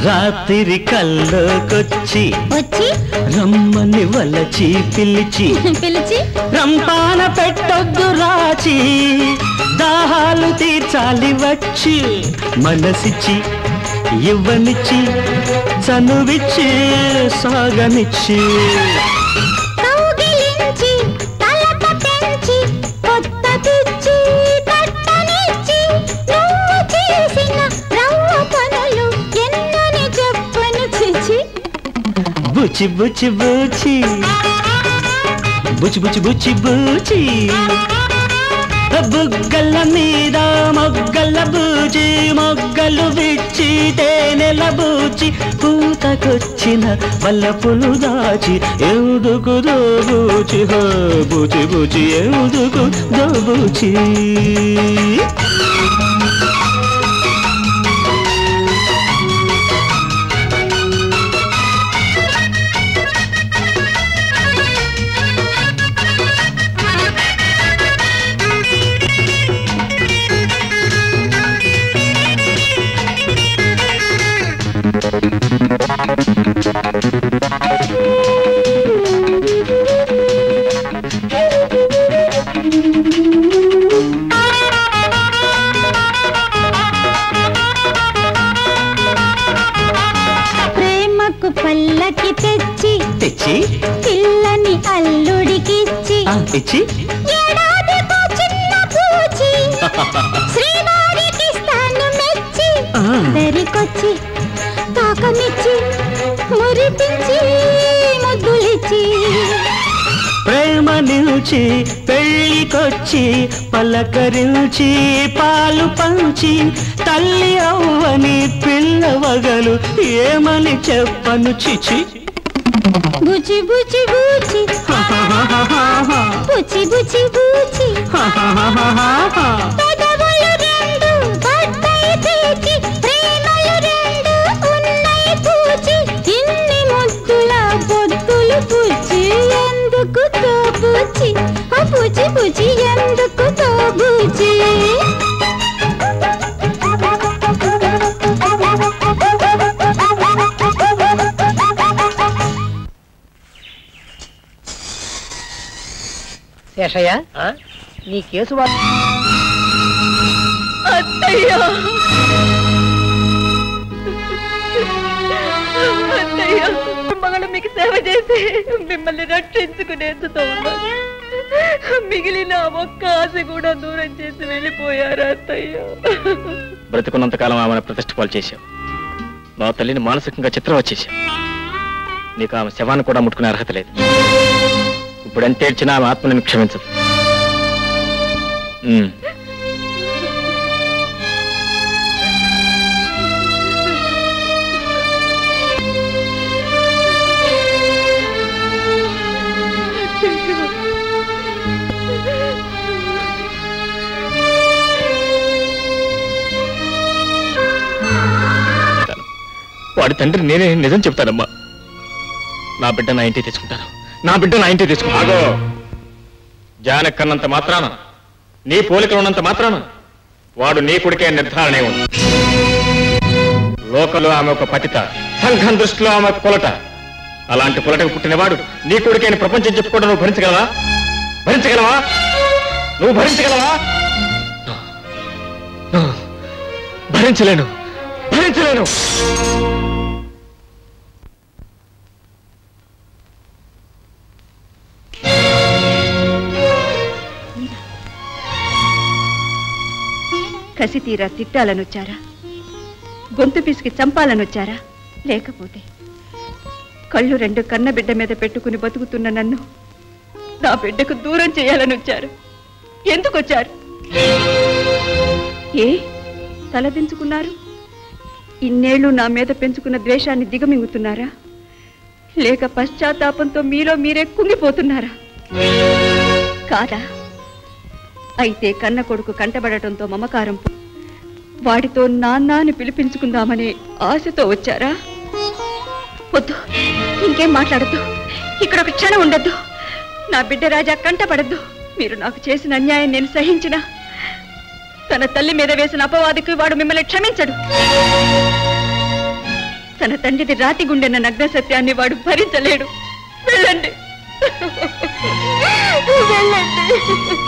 రాత్రి కల్లోకొచ్చి వచ్చి రమ్మని వలచి పిలిచి పిలిచి రంపాన పెట్టొద్దు రాచి దాహాలు తీర్చాలి వచ్చి మనసిచ్చి ఇవ్వనిచ్చి చనువిచ్చి సాగనిచ్చి కౌగిలించి తలత పెంచి కొత్త పిచ్చి తట్టనిచ్చి నువ్వు చేసిన రవ్వ పనులు ఎన్నని చెప్పను చిచి బుచి బుచి బుచి బుచి బుచి బుచి బుచి బుగ్గల మీద మొగ్గల బూచి మొగ్గలు విచ్చి తేనెల బూచి పూతకొచ్చిన వల్లపులు దాచి ఎందుకు దోబూచి హో బూచి బూచి ఎందుకు దోబూచి ప్రేమకు పల్లకి తెచ్చి తెచ్చి పిల్లని అల్లుడికిచ్చి ఆ, ఇచ్చి ఏడాదికో చిన్న పూచి శ్రీవారికి స్థానం మెచ్చి ఆ. దరికొచ్చి తాకమిచ్చి మురిపించి ముద్దులిచ్చి ప్రేమ నిలిచి పెళ్ళికొచ్చి పలకరించి పాలు పంచి తల్లి అవ్వని పిల్లవగలు ఏమని చెప్పను చిచి బుచి బుచి బుచి బుచి బుచి బుచి పెదవులు రెండు బద్దై పేచి ప్రేమలు రెండు ఉన్నై పూచి ఇన్ని ముద్దుల పొద్దులు పుచ్చి ఎందుకు తోబుచి ఆ పుచి పుచి ఎందుకు తోబుచి శేషయ్య నీ కేసు వా- అత్తయ్య అత్తయ్య మగలు మీకు సేవ చేసి మిమ్మల్ని రక్షించుకునేందుతో ఉన్నాను మిగిలిన ఆ ఒక్క ఆశ కూడా దూరం చేసి వెళ్ళిపోయారు అత్తయ్య బ్రతుకున్నంతకాలం ఆమెను ప్రతిష్ట పాలు చేశావు మా తల్లిని మానసికంగా చిత్రం వచ్చేసావు నీకు ఆమె శవాన్ని కూడా ముట్టుకునే అర్హత లేదు ఇప్పుడు ఎంత ఏడ్చినా ఆమె ఆత్మని క్షమించదు ఉమ్. వాడి తండ్రి నేనే నిజం చెప్తానమ్మా నా బిడ్డ నా ఇంటికి తెచ్చుకుంటాను నా బిడ్డ నా ఇంటికి తెచ్చుకుంటాను జానకన్నంత మాత్రాన నీ పోలికలు ఉన్నంత మాత్రాన వాడు నీ కొడుకే నిర్ధారణే ఉంది లోకలో ఆమె ఒక పతిత సంఘం దృష్టిలో ఆమె ఒక పొలట అలాంటి పొలటకు పుట్టినవాడు నీ కొడుకైన ప్రపంచం చెప్పుకోవడం నువ్వు భరించగలవా భరించగలవా నువ్వు భరించగలవా నువ్వు భరించలేను భరించలేను కసి తీరా తిట్టాలనొచ్చారా గొంతు పిసికి చంపాలనొచ్చారా లేకపోతే కళ్ళు రెండు కన్న బిడ్డ మీద పెట్టుకుని బతుకుతున్న నన్ను నా బిడ్డకు దూరం చేయాలనొచ్చారు ఎందుకు వచ్చారు ఏ తలదించుకున్నారు ఇన్నేళ్లు నా మీద పెంచుకున్న ద్వేషాన్ని దిగమింగుతున్నారా లేక పశ్చాత్తాపంతో మీలో మీరే కుంగిపోతున్నారా కాదా అయితే కన్న కొడుకు కంటబడటంతో మమకారం పో- వాడితో నాన్న అని పిలిపించుకుందామనే ఆశతో వచ్చారా వద్దు ఇంకేం మాట్లాడద్దు ఇక్కడ ఒక క్షణం ఉండద్దు నా బిడ్డ రాజా కంటపడద్దు మీరు నాకు చేసిన అన్యాయం నేను సహించిన తన తల్లి మీద వేసిన అపవాదికి వాడు మిమ్మల్ని క్షమించడు తన తండ్రిది రాతి గుండెన్న నగ్న సత్యాన్ని వాడు భరించలేడు వెళ్ళండి వెళ్ళండి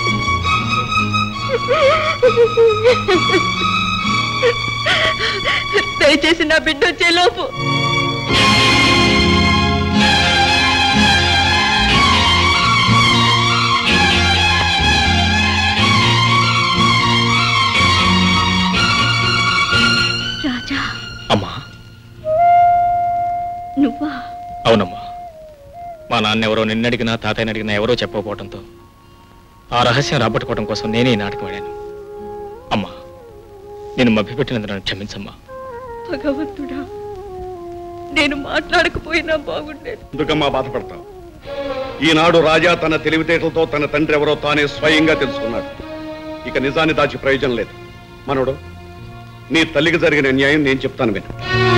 దయచేసి నా బిడ్డ వచ్చే లోపు రాజా అమ్మా నువ్వా అవునమ్మా మా నాన్న ఎవరో నిన్నడిగినా తాతయ్యని అడిగినా ఎవరో చెప్పకపోవడంతో ఆ రహస్యం రాబట్టుకోవడం కోసం నేనే ఈ నాటకం ఆడాను అమ్మా నేను మభ్యపెట్టినందుకు నన్ను క్షమించమ్మా భగవంతుడా నేను మాట్లాడకపోయినా బాగుండేది ఎందుకమ్మా బాధపడతావు ఈనాడు రాజా తన తెలివితేటలతో తన తండ్రి ఎవరో తానే స్వయంగా తెలుసుకున్నాడు ఇక నిజాన్ని దాచి ప్రయోజనం లేదు మనోడు నీ తల్లికి జరిగిన న్యాయం నేను చెప్తాను విను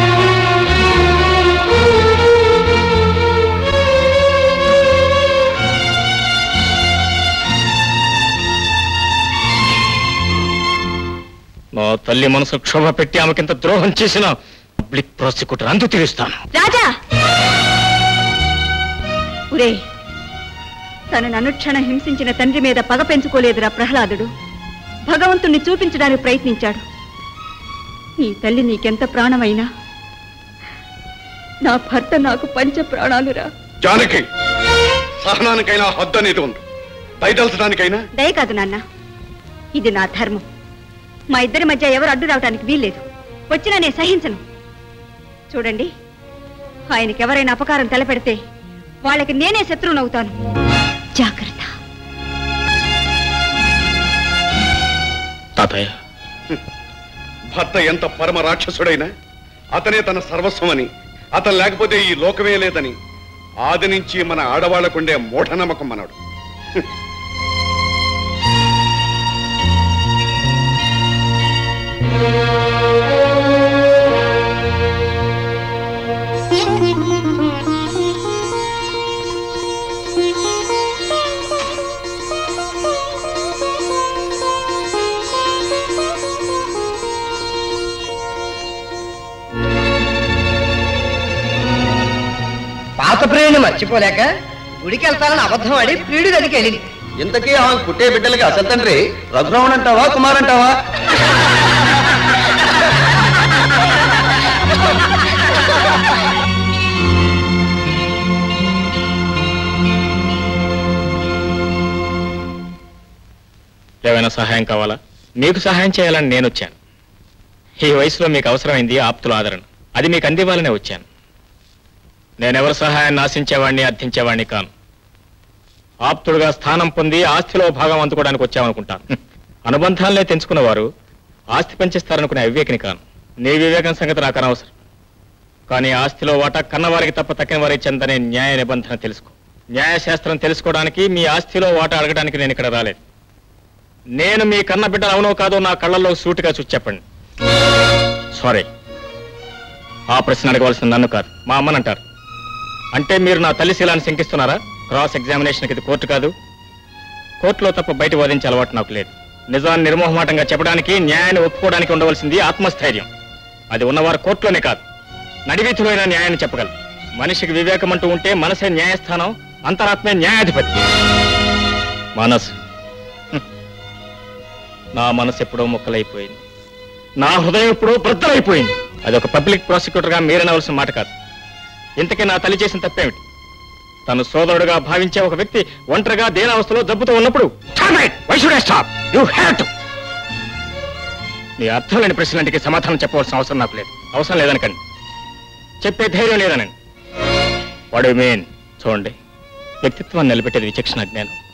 నా తల్లి మనసు క్షోభ పెట్టి ఆమెకింత ద్రోహం చేసిన పబ్లిక్ ప్రాసిక్యూటర్ అందు తీరుస్తాను రాజా ఒరే తనను అనుక్షణం హింసించిన తండ్రి మీద పగ పెంచుకోలేదురా ప్రహ్లాదుడు భగవంతుణ్ణి చూపించడానికి ప్రయత్నించాడు నీ తల్లి నీకెంత ప్రాణమైనా నా భర్త నాకు పంచ ప్రాణాలురా జానకి సహనానికైనా హద్దు అనేది ఉంది దయదలచడానికైనా దయ కాదు నాన్న ఇది నా ధర్మం మా ఇద్దరి మధ్య ఎవరు అడ్డు రావడానికి వీల్లేదు వచ్చినా నేను సహించను చూడండి ఆయనకి ఎవరైనా అపకారం తలపెడితే వాళ్ళకి నేనే శత్రువునవుతాను జాగ్రత్త తాతయ్య భర్త ఎంత పరమ రాక్షసుడైనా అతనే తన సర్వస్వం అని అతను లేకపోతే ఈ లోకమే లేదని ఆది నుంచి మన ఆడవాళ్లకుండే మూఢనమ్మకం మనడు పాత ప్రియుని మర్చిపోలేక గుడికి వెళ్తానని అబద్ధం ఆడి ప్రియుడి గదికి వెళ్ళింది ఇంతకీ ఆమె పుట్టే బిడ్డలకి అసలు తండ్రి రఘురాముడు అంటావా కుమార్ అంటావా ఏమైనా సహాయం కావాలా మీకు సహాయం చేయాలని నేను వచ్చాను ఈ వయసులో మీకు అవసరమైంది ఆప్తుల ఆదరణ అది మీకు అందివ్వాలనే వచ్చాను నేనెవరి సహాయాన్ని ఆశించేవాడిని అర్థించేవాడిని కాను ఆప్తుడుగా స్థానం పొంది ఆస్తిలో భాగం అందుకోవడానికి వచ్చామనుకుంటాను హ్మ్. అనుబంధాలనే తెంచుకున్నవారు ఆస్తి పెంచిస్తారనుకునే అవివేకిని కాను నీ వివేకం సంగతి నాకు అనవసరం కానీ ఆస్తిలో వాటా కన్నవారికి తప్ప తక్కిన వారికి చెందనే న్యాయ నిబంధన తెలుసుకో న్యాయశాస్త్రం తెలుసుకోవడానికి మీ ఆస్తిలో వాటా అడగడానికి నేను ఇక్కడ రాలేదు నేను మీ కన్న బిడ్డలు అవునో కాదో నా కళ్ళల్లో సూటిగా చూసి చెప్పండి సారీ ఆ ప్రశ్న అడగవలసిన నన్ను కాదు మా అమ్మని అంటారు అంటే మీరు నా తల్లి శీలాన్ని శంకిస్తున్నారా క్రాస్ ఎగ్జామినేషన్కి ఇది కోర్టు కాదు కోర్టులో తప్ప బయట వాదించే అలవాటు నాకు లేదు నిజాన్ని నిర్మోహమాటంగా చెప్పడానికి న్యాయాన్ని ఒప్పుకోవడానికి ఉండవలసింది ఆత్మస్థైర్యం అది ఉన్నవారు కోర్టులోనే కాదు నడివీధిలో అయినా న్యాయాన్ని చెప్పగలరు మనిషికి వివేకం అంటూ ఉంటే మనసే న్యాయస్థానం అంతరాత్మే న్యాయాధిపతి మనసు హ్మ్. నా మనసు ఎప్పుడో ముక్కలైపోయింది నా హృదయం ఎప్పుడో బ్రద్దలైపోయింది అది ఒక పబ్లిక్ ప్రాసిక్యూటర్గా మీరనవలసిన మాట కాదు ఇంతకీ నా తల్లి చేసిన తప్పేమిటి తను సోదరుడుగా భావించే ఒక వ్యక్తి ఒంటరిగా దేనావస్థలో జబ్బుతో ఉన్నప్పుడు నీ అర్థం లేని ప్రశ్నలకి సమాధానం చెప్పవలసిన అవసరం నాకు లేదు అవసరం లేదనకండి చెప్పే ధైర్యం లేదనండి వాడు మీన్ చూడండి వ్యక్తిత్వాన్ని నిలబెట్టేది విచక్షణ జ్ఞానం